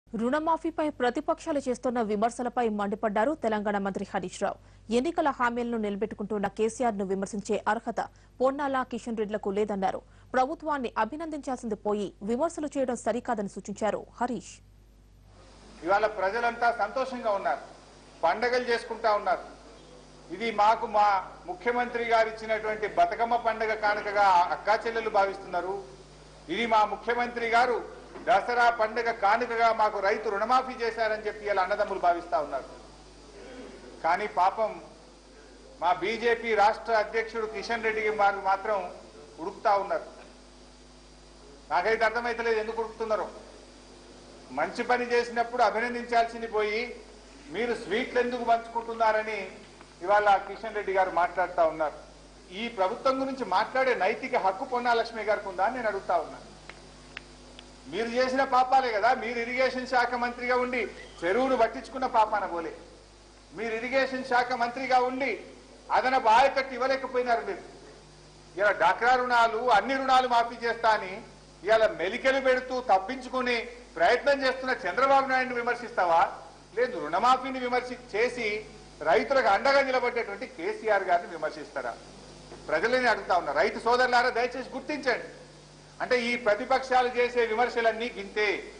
రుణమాఫీపై ప్రతిపక్షాలు చేస్తున్న విమర్శలపై మండిపడ్డారు తెలంగాణ మంత్రి హరీష్ రావు ఎన్నికల హామీలను నిలబెట్టుకుంటున్న కేసీఆర్ ను విమర్శించే అర్హత పొన్నాల కిషన్ రెడ్లకు లేదన్నారు ప్రభుత్వాన్ని అభినందించాల్సింది పోయి విమర్శలు చేయడం సరికాదని సూచించారు హరీష్ ఇవాళ ప్రజలంతా సంతోషంగా ఉన్నారు పండగలు చేసుకుంటా ఉన్నారు ఇది మాకు మా ముఖ్యమంత్రి గారు ఇచ్చినటువంటి బతుకమ్మ పండగ కానుకగా అక్కా చెల్లెలు భావిస్తున్నారు ఇది మా ముఖ్యమంత్రి గారు దసరా పండుగ కానుకగా మాకు రైతు రుణమాఫీ చేశారని చెప్పి ఇలా అన్నదమ్ములు భావిస్తా ఉన్నారు కానీ పాపం మా బీజేపీ రాష్ట్ర అధ్యక్షుడు కిషన్ రెడ్డి గారు మాత్రం ఉడుకుతా ఉన్నారు నాకైతే అర్థమైతలేదు ఎందుకు ఉడుకుతున్నారో మంచి పని చేసినప్పుడు అభినందించాల్సింది పోయి మీరు స్వీట్లు ఎందుకు పంచుకుంటున్నారని ఇవాళ కిషన్ రెడ్డి గారు మాట్లాడుతా ఉన్నారు ఈ ప్రభుత్వం గురించి మాట్లాడే నైతిక హక్కు పొన్నాలక్ష్మి గారికి ఉందా అని నేను అడుగుతా ఉన్నాను మీరు చేసిన పాపాలే కదా మీరు ఇరిగేషన్ శాఖ మంత్రిగా ఉండి చెరువును పట్టించుకున్న పాపాన పోలే మీరు ఇరిగేషన్ శాఖ మంత్రిగా ఉండి అదనపు ఆయకట్టు ఇవ్వలేకపోయినారు మీరు ఇలా డాక్రా రుణాలు అన్ని రుణాలు మాఫీ చేస్తా అని ఇలా మెలికలు పెడుతూ తప్పించుకుని ప్రయత్నం చేస్తున్న చంద్రబాబు నాయుడిని విమర్శిస్తావా లేదు రుణమాఫీని విమర్శి చేసి రైతులకు అండగా నిలబడ్డటువంటి కేసీఆర్ గారిని విమర్శిస్తారా ప్రజలని అడుగుతా ఉన్నా రైతు సోదరులారా దయచేసి గుర్తించండి అంటే ఈ ప్రతిపక్షాలు చేసే విమర్శలన్నీ గింతే